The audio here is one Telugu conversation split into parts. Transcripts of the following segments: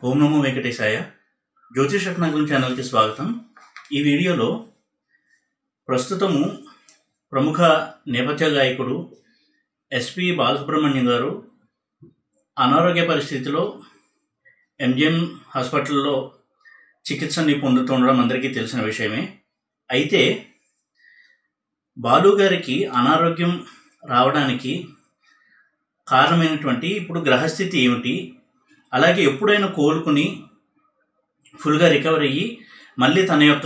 ఓం నమో వెంకటేశాయ జ్యోతిష రత్నాగరం ఛానల్కి స్వాగతం ఈ వీడియోలో ప్రస్తుతము ప్రముఖ నేపథ్య గాయకుడు ఎస్పి బాలసుబ్రహ్మణ్యం గారు అనారోగ్య పరిస్థితిలో ఎంజిఎం హాస్పిటల్లో చికిత్సని పొందుతుండడం అందరికీ తెలిసిన విషయమే అయితే బాలు గారికి అనారోగ్యం రావడానికి కారణమైనటువంటి ఇప్పుడు గ్రహస్థితి ఏమిటి అలాగే ఎప్పుడైనా కోలుకుని ఫుల్గా రికవర్ అయ్యి మళ్ళీ తన యొక్క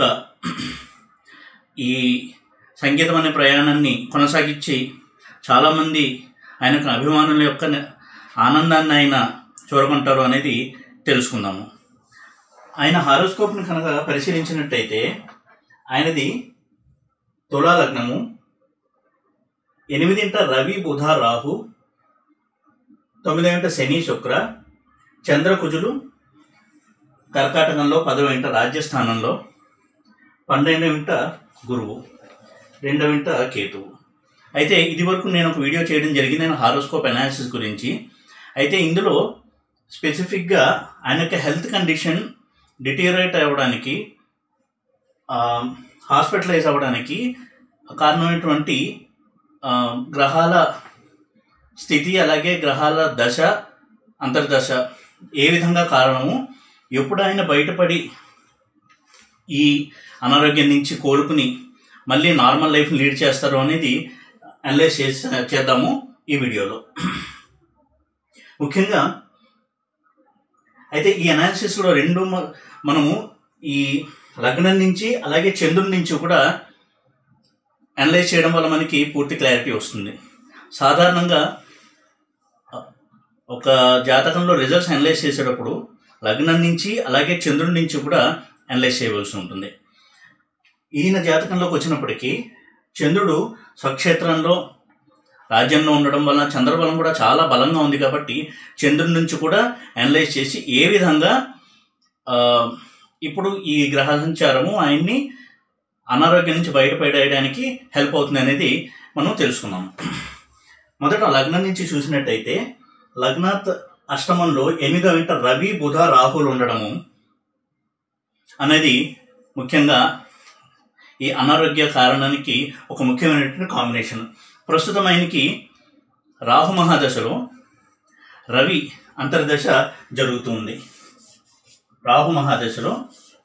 ఈ సంగీతం అనే ప్రయాణాన్ని కొనసాగించి చాలామంది ఆయనకు అభిమానుల యొక్క న- ఆనందాన్ని ఆయన చూరగొంటారు అనేది తెలుసుకుందాము ఆయన హారోస్కోప్ని కనుక పరిశీలించినట్టయితే ఆయనది తులా లగ్నము ఎనిమిదింట రవి బుధ రాహు తొమ్మిదింట శని శుక్ర చంద్రకుజులు కర్కాటకంలో పదవ ఇంట రాజ్యస్థానంలో పన్నెండవ ఇంట గురువు రెండవ ఇంట కేతువు అయితే ఇది వరకు నేను ఒక వీడియో చేయడం జరిగింది నేను హారోస్కోప్ అనాలిసిస్ గురించి అయితే ఇందులో స్పెసిఫిక్గా ఆయన యొక్క హెల్త్ కండిషన్ డిటీరియరేట్ అవ్వడానికి హాస్పిటలైజ్ అవ్వడానికి కారణమైనటువంటి ఆ, గ్రహాల స్థితి అలాగే గ్రహాల దశ అంతర్దశ ఏ విధంగా కారణము ఎప్పుడు ఆయన బయటపడి ఈ అనారోగ్యం నుంచి కోలుకుని మళ్ళీ నార్మల్ లైఫ్ లీడ్ చేస్తారు అనేది అనలైజ్ చేసి చేద్దాము ఈ వీడియోలో ముఖ్యంగా అయితే ఈ అనాలిసిస్లో రెండు మ- మనము ఈ లగ్నం నుంచి అలాగే చంద్రుడి నుంచి కూడా అనలైజ్ చేయడం వల్ల మనకి పూర్తి క్లారిటీ వస్తుంది సాధారణంగా ఒక జాతకంలో రిజల్ట్స్ అనలైజ్ చేసేటప్పుడు లగ్నం నుంచి అలాగే చంద్రుడి నుంచి కూడా అనలైజ్ చేయవలసి ఉంటుంది ఈయన జాతకంలోకి వచ్చినప్పటికీ చంద్రుడు స్వక్షేత్రంలో రాజ్యంలో ఉండడం వల్ల చంద్రబలం కూడా చాలా బలంగా ఉంది కాబట్టి చంద్రుడి నుంచి కూడా అనలైజ్ చేసి ఏ విధంగా ఆ, ఇప్పుడు ఈ గ్రహ సంచారము ఆయన్ని అనారోగ్యం నుంచి బయటపడేయడానికి హెల్ప్ అవుతుంది అనేది మనం తెలుసుకున్నాం మొదట లగ్నం నుంచి చూసినట్టయితే లగ్నాత్ అష్టమంలో ఎనిమిదవ ఇంట రవి బుధ రాహులు ఉండడము అనేది ముఖ్యంగా ఈ అనారోగ్య కారణానికి ఒక ముఖ్యమైనటువంటి కాంబినేషన్ ప్రస్తుతం ఆయనకి రాహు మహాదశలో రవి అంతర్దశ జరుగుతుంది రాహు మహాదశలో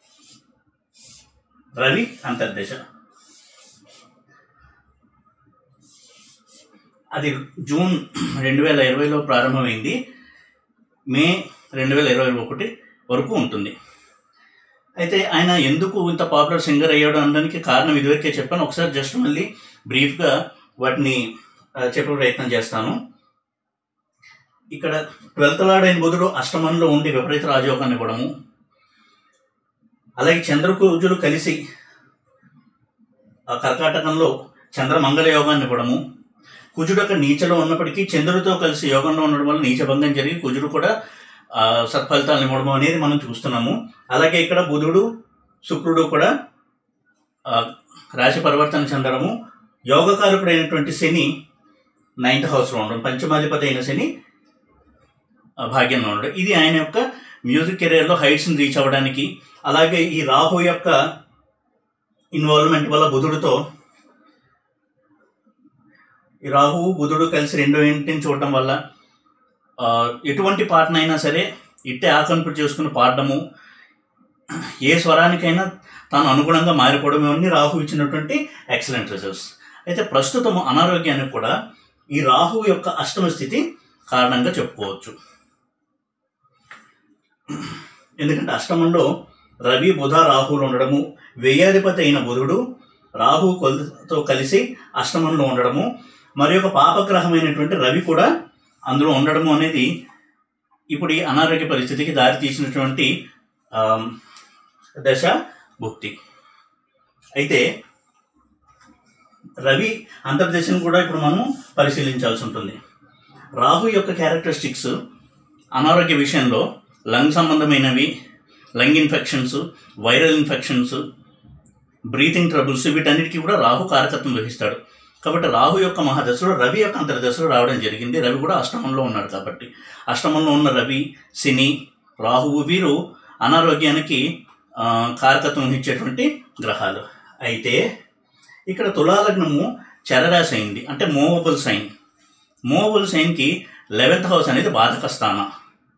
రవి అంతర్దశ అది జూన్ రెండు వేల ఇరవైలో ప్రారంభమైంది మే రెండు వేల ఇరవై ఒకటి వరకు ఉంటుంది అయితే ఆయన ఎందుకు ఇంత పాపులర్ సింగర్ అయ్యాడు అనడానికి కారణం ఇదివరకే చెప్పాను ఒకసారి జస్ట్ మళ్ళీ బ్రీఫ్గా వాటిని ఆ, చెప్పే ప్రయత్నం చేస్తాను ఇక్కడ ట్వెల్త్ లార్డ్ అయిన బుధుడు అష్టమంలో ఉండి విపరీత రాజయోగాన్ని ఇవ్వడము అలాగే చంద్రకుజులు కలిసి ఆ కర్కాటకంలో చంద్రమంగళ యోగాన్ని ఇవ్వడము కుజుడు ఒక నీచలో ఉన్నప్పటికీ చంద్రుడితో కలిసి యోగంలో ఉండడం వల్ల నీచభంగం జరిగి కుజుడు కూడా ఆ, సత్ఫలితాలను ఇవ్వడం అనేది మనం చూస్తున్నాము అలాగే ఇక్కడ బుధుడు శుక్రుడు కూడా ఆ, రాశి పరివర్తన చెందడము యోగకారకుడైనటువంటి శని నైన్త్ హౌస్లో ఉండడం పంచమాధిపతి అయిన శని ఆ, భాగ్యంలో ఉండడం ఇది ఆయన యొక్క మ్యూజిక్ కెరీర్లో హైట్స్ని రీచ్ అవ్వడానికి అలాగే ఈ రాహు యొక్క ఇన్వాల్వ్మెంట్ వల్ల బుధుడితో ఈ రాహువు బుధుడు కలిసి రెండో ఇంటిని చూడడం వల్ల ఆ, ఎటువంటి పాటనైనా సరే ఇట్టే ఆకన్పుడు చేసుకుని పాడడము ఏ స్వరానికైనా తాను అనుగుణంగా మారిపోవడం ఇవన్నీ రాహు ఇచ్చినటువంటి ఎక్సలెంట్ రిజల్ట్స్ అయితే ప్రస్తుతము అనారోగ్యానికి కూడా ఈ రాహు యొక్క అష్టమ స్థితి కారణంగా చెప్పుకోవచ్చు ఎందుకంటే అష్టమంలో రవి బుధ రాహువులు ఉండడము వ్యయాధిపతి అయిన బుధుడు రాహు కొలతో కలిసి అష్టమంలో ఉండడము మరి ఒక పాపగ్రహమైనటువంటి రవి కూడా అందులో ఉండడము అనేది ఇప్పుడు ఈ అనారోగ్య పరిస్థితికి దారి తీసినటువంటి ఆమ్, దశ భుక్తి అయితే రవి అంతర్దశను కూడా ఇప్పుడు మనం పరిశీలించాల్సి ఉంటుంది రాహు యొక్క క్యారెక్టరిస్టిక్స్ అనారోగ్య విషయంలో లంగ్ సంబంధమైనవి lung infections viral infections breathing troubles వీటన్నిటికీ కూడా రాహు కారకత్వం వహిస్తాడు కాబట్టి రాహు యొక్క మహాదశలో రవి యొక్క అంతర్దశలో రావడం జరిగింది రవి కూడా అష్టమంలో ఉన్నాడు కాబట్టి అష్టమంలో ఉన్న రవి శని రాహువు వీరు అనారోగ్యానికి ఆ, కారకత్వం వహించేటువంటి గ్రహాలు అయితే ఇక్కడ తులాలగ్నము చరరాశి అయింది అంటే మూవబుల్ సైన్ మూవబుల్ సైన్కి లెవెన్త్ హౌస్ అనేది బాధక స్థానం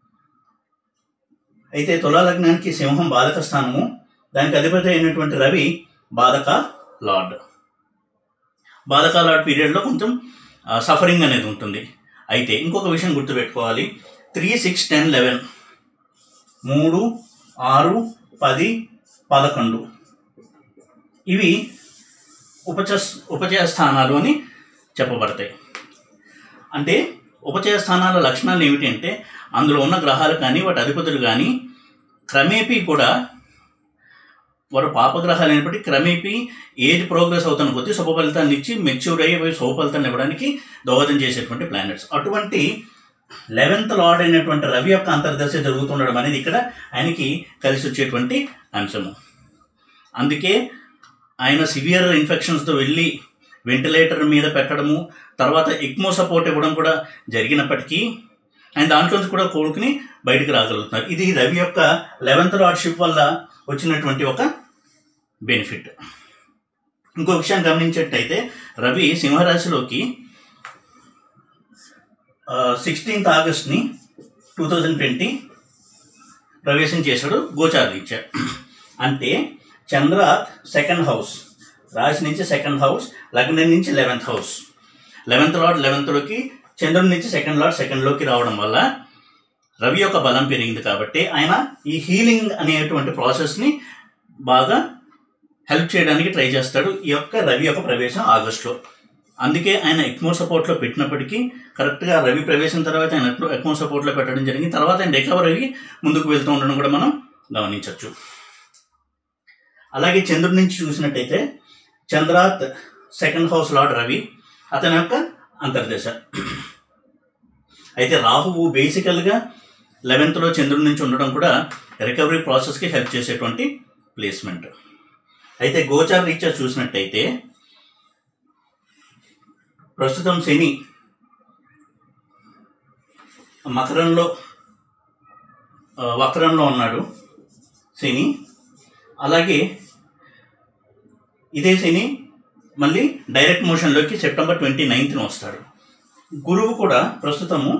అయితే తులాలగ్నానికి సింహం బాధక స్థానము దానికి అధిపతి అయినటువంటి రవి బాధక లార్డ్ బాధక లార్డ్ పీరియడ్లో కొంచెం సఫరింగ్ అనేది ఉంటుంది అయితే ఇంకొక విషయం గుర్తుపెట్టుకోవాలి త్రీ సిక్స్ టెన్ లెవెన్ మూడు ఆరు పది పదకొండు ఇవి ఉపచ ఉపచయ స్థానాలు అని చెప్పబడతాయి అంటే ఉపచయ స్థానాల లక్షణాలు ఏమిటి అంటే అందులో ఉన్న గ్రహాలు కానీ వాటి అధిపతులు కానీ క్రమేపీ కూడా వారు పాపగ్రహాలు అయినప్పటికీ క్రమేపీ ఏజ్ ప్రోగ్రెస్ అవుతున్న కొద్దీ శుభ ఫలితాన్ని ఇచ్చి మెచ్యూర్ అయ్యి శుభ ఫలితాన్ని ఇవ్వడానికి దోహదం చేసేటువంటి ప్లానెట్స్ అటువంటి లెవెన్త్ లార్డ్ అయినటువంటి రవి యొక్క అంతర్దశ జరుగుతుండడం అనేది ఇక్కడ ఆయనకి కలిసి వచ్చేటువంటి అంశము అందుకే ఆయన సివియర్ ఇన్ఫెక్షన్స్తో వెళ్ళి వెంటిలేటర్ మీద పెట్టడము తర్వాత ఎక్మో సపోర్ట్ ఇవ్వడం కూడా జరిగినప్పటికీ ఆయన దాంట్లోంచి కూడా కోలుకుని బయటికి రాగలుగుతున్నారు ఇది రవి యొక్క లెవెన్త్ లార్డ్షిప్ వల్ల వచ్చినటువంటి ఒక బెనిఫిట్ ఇంకో విషయం గమనించేటైతే రవి సింహరాశిలోకి సిక్స్టీన్త్ ఆగస్ట్ని టూ థౌజండ్ ట్వంటీ ప్రవేశం చేశాడు గోచార రీత్యా అంటే చంద్రాత్ సెకండ్ హౌస్ రాశి నుంచి సెకండ్ హౌస్ లగ్నం నుంచి లెవెన్త్ హౌస్ లెవెన్త్ లార్డ్ లెవెన్త్లోకి చంద్రుడి నుంచి సెకండ్ లార్డ్ సెకండ్లోకి రావడం వల్ల రవి యొక్క బలం పెరిగింది కాబట్టి ఆయన ఈ హీలింగ్ అనేటువంటి ప్రాసెస్ని బాగా హెల్ప్ చేయడానికి ట్రై చేస్తాడు ఈ యొక్క రవి యొక్క ప్రవేశం ఆగస్టులో అందుకే ఆయన ఎక్మో సపోర్ట్లో పెట్టినప్పటికీ కరెక్ట్గా రవి ప్రవేశం తర్వాత ఆయన ఎక్మో సపోర్ట్లో పెట్టడం జరిగింది తర్వాత ఆయన రికవర్ అయ్యి ముందుకు వెళ్తూ ఉండడం కూడా మనం గమనించవచ్చు అలాగే చంద్రుడి నుంచి చూసినట్టయితే చంద్రాత్ సెకండ్ హౌస్ లార్డ్ రవి అతని యొక్క అంతర్దశ అయితే రాహువు బేసికల్గా లెవెన్త్లో చంద్రుడి నుంచి ఉండడం కూడా రికవరీ ప్రాసెస్కి హెల్ప్ చేసేటువంటి ప్లేస్మెంట్ అయితే గోచార రీత్యా చూసినట్టయితే ప్రస్తుతం శని మకరంలో ఆ, వక్రంలో ఉన్నాడు శని అలాగే ఇదే శని మళ్ళీ డైరెక్ట్ మోషన్లోకి సెప్టెంబర్ ట్వంటీ నైన్త్న వస్తాడు గురువు కూడా ప్రస్తుతము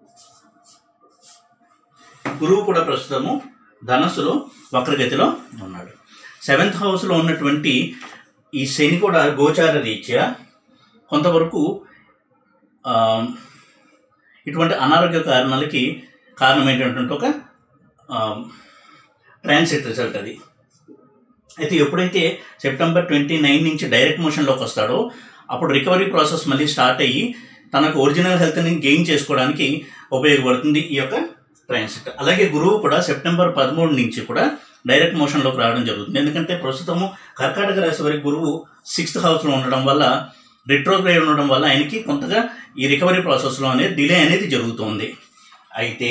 గురువు కూడా ప్రస్తుతము ధనస్సులో వక్రగతిలో ఉన్నాడు సెవెంత్ హౌస్లో ఉన్నటువంటి ఈ శని కూడా గోచార రీత్యా కొంతవరకు ఆ, ఇటువంటి అనారోగ్య కారణాలకి కారణమైనటువంటి ఒక ట్రాన్సిట్ రిజల్ట్ అది అయితే ఎప్పుడైతే సెప్టెంబర్ ట్వంటీ నైన్ నుంచి డైరెక్ట్ మోషన్లోకి వస్తాడో అప్పుడు రికవరీ ప్రాసెస్ మళ్ళీ స్టార్ట్ అయ్యి తనకు ఒరిజినల్ హెల్త్ని గెయిన్ చేసుకోవడానికి ఉపయోగపడుతుంది ఈ యొక్క ట్రాన్సిట్ అలాగే గురువు కూడా సెప్టెంబర్ పదమూడు నుంచి కూడా డైరెక్ట్ మోషన్లోకి రావడం జరుగుతుంది ఎందుకంటే ప్రస్తుతము కర్కాటక రాశి వరకు గురువు సిక్స్త్ హౌస్లో ఉండడం వల్ల రిట్రోగ్రేడ్ ఉండడం వల్ల ఆయనకి కొంతగా ఈ రికవరీ ప్రాసెస్లో అనేది డిలే అనేది జరుగుతుంది అయితే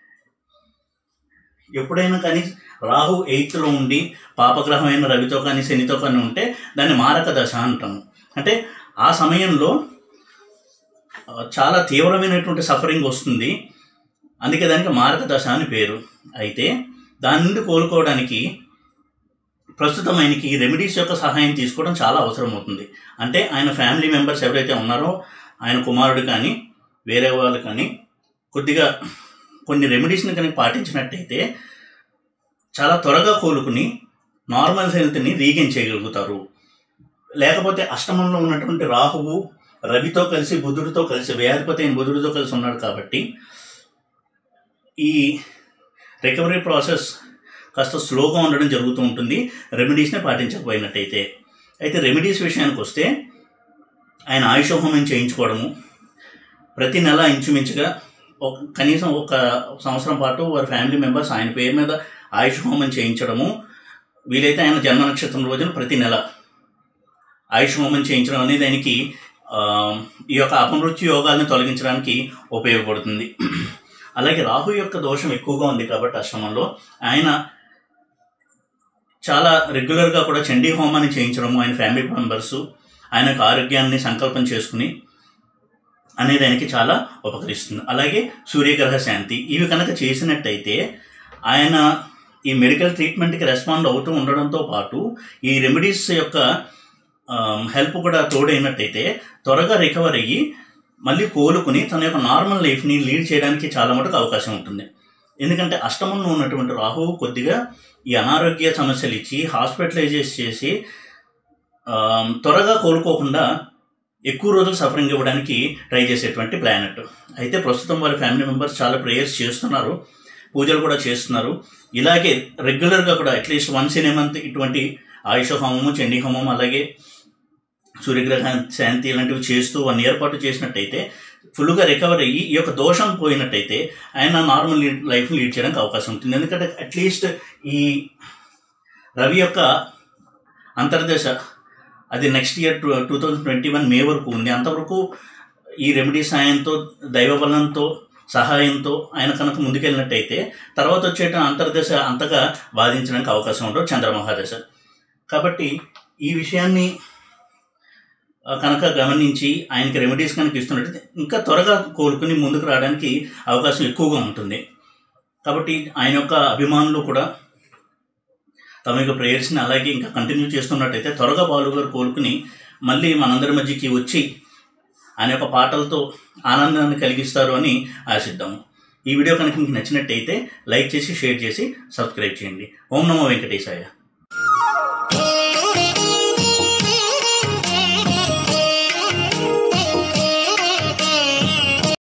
ఎప్పుడైనా కానీ రాహు ఎయిత్లో ఉండి పాపగ్రహమైన రవితో కానీ శనితో కానీ ఉంటే దాన్ని మారక దశ అంటాము అంటే ఆ సమయంలో ఆ, చాలా తీవ్రమైనటువంటి సఫరింగ్ వస్తుంది అందుకే దానికి మారక దశ అని పేరు అయితే దాని నుండి కోలుకోవడానికి ప్రస్తుతం ఆయనకి రెమెడీస్ యొక్క సహాయం తీసుకోవడం చాలా అవసరం అవుతుంది అంటే ఆయన ఫ్యామిలీ మెంబర్స్ ఎవరైతే ఉన్నారో ఆయన కుమారుడు కానీ వేరే వాళ్ళు కానీ కొద్దిగా కొన్ని రెమెడీస్ని కనుక పాటించినట్టయితే చాలా త్వరగా కోలుకుని నార్మల్ హెల్త్ని రీగెయిన్ చేయగలుగుతారు లేకపోతే అష్టమంలో ఉన్నటువంటి రాహువు రవితో కలిసి బుధుడితో కలిసి వేయాధిపతి అయిన బుధుడితో కలిసి ఉన్నాడు కాబట్టి ఈ రికవరీ ప్రాసెస్ కాస్త స్లోగా ఉండడం జరుగుతూ ఉంటుంది రెమెడీస్ని పాటించకపోయినట్టయితే అయితే రెమెడీస్ విషయానికి వస్తే ఆయన ఆయుష హోమం చేయించుకోవడము ప్రతి నెల ఇంచుమించుగా ఒక కనీసం ఒక సంవత్సరం పాటు వారి ఫ్యామిలీ మెంబర్స్ ఆయన పేరు మీద ఆయుష్ హోమం చేయించడము వీలైతే ఆయన జన్మ నక్షత్రం రోజున ప్రతి నెల ఆయుష్ హోమం చేయించడం అనేది ఆయనకి ఆ, ఈ యొక్క అపమృత్యు యోగాలను తొలగించడానికి ఉపయోగపడుతుంది అలాగే రాహు యొక్క దోషం ఎక్కువగా ఉంది కాబట్టి అశ్రమంలో ఆయన చాలా రెగ్యులర్గా కూడా చండీ హోమాన్ని చేయించడము ఆయన ఫ్యామిలీ మెంబర్స్ ఆయనకు ఆరోగ్యాన్ని సంకల్పం చేసుకుని అనేది ఆయనకి చాలా ఉపకరిస్తుంది అలాగే సూర్యగ్రహ శాంతి ఇవి కనుక చేసినట్టయితే ఆయన ఈ మెడికల్ ట్రీట్మెంట్కి రెస్పాండ్ అవుతూ ఉండడంతో పాటు ఈ రెమెడీస్ యొక్క హెల్ప్ కూడా తోడైనట్టయితే త్వరగా రికవర్ అయ్యి మళ్ళీ కోలుకుని తన యొక్క నార్మల్ లైఫ్ని లీడ్ చేయడానికి చాలా మటుకు అవకాశం ఉంటుంది ఎందుకంటే అష్టమంలో ఉన్నటువంటి రాహువు కొద్దిగా ఈ అనారోగ్య సమస్యలు ఇచ్చి హాస్పిటలైజేస్ చేసి ఆ, త్వరగా కోలుకోకుండా ఎక్కువ రోజులు సఫరింగ్ ఇవ్వడానికి ట్రై చేసేటువంటి ప్లానెట్ అయితే ప్రస్తుతం వాళ్ళ ఫ్యామిలీ మెంబర్స్ చాలా ప్రేయర్స్ చేస్తున్నారు పూజలు కూడా చేస్తున్నారు ఇలాగే రెగ్యులర్గా కూడా at least once in a month ఇటువంటి ఆయుష హోమము చండీ హోమం అలాగే సూర్యగ్రహ శాంతి ఇలాంటివి చేస్తూ వన్ ఇయర్ పాటు చేసినట్టయితే ఫుల్గా రికవర్ అయ్యి ఈ యొక్క దోషం పోయినట్టయితే ఆయన నార్మల్ లైఫ్ లీడ్ చేయడానికి అవకాశం ఉంటుంది ఎందుకంటే అట్లీస్ట్ ఈ రవి యొక్క అంతర్దశ అది next year two two thousand twenty one May వరకు ఉంది అంతవరకు ఈ రెమెడీ సాయంతో దైవ బలంతో సహాయంతో ఆయన కనుక ముందుకెళ్ళినట్టయితే తర్వాత వచ్చేట అంతర్దశ అంతగా బాధించడానికి అవకాశం ఉండదు చంద్రమహాదశ కాబట్టి ఈ విషయాన్ని ఆ, కనుక గమనించి ఆయనకి రెమెడీస్ కనుక ఇస్తున్నట్టయితే ఇంకా త్వరగా కోలుకుని ముందుకు రావడానికి అవకాశం ఎక్కువగా ఉంటుంది కాబట్టి ఆయన యొక్క అభిమానులు కూడా తమ యొక్క ప్రేయర్స్ని అలాగే ఇంకా కంటిన్యూ చేస్తున్నట్టయితే త్వరగా బాలు గారు కోలుకుని మళ్ళీ మనందరి మధ్యకి వచ్చి ఆయన యొక్క పాటలతో ఆనందాన్ని కలిగిస్తారు అని ఆశిద్దాము ఈ వీడియో కనుక మీకు నచ్చినట్టయితే లైక్ చేసి షేర్ చేసి సబ్స్క్రైబ్ చేయండి ఓం నమో వెంకటేశాయ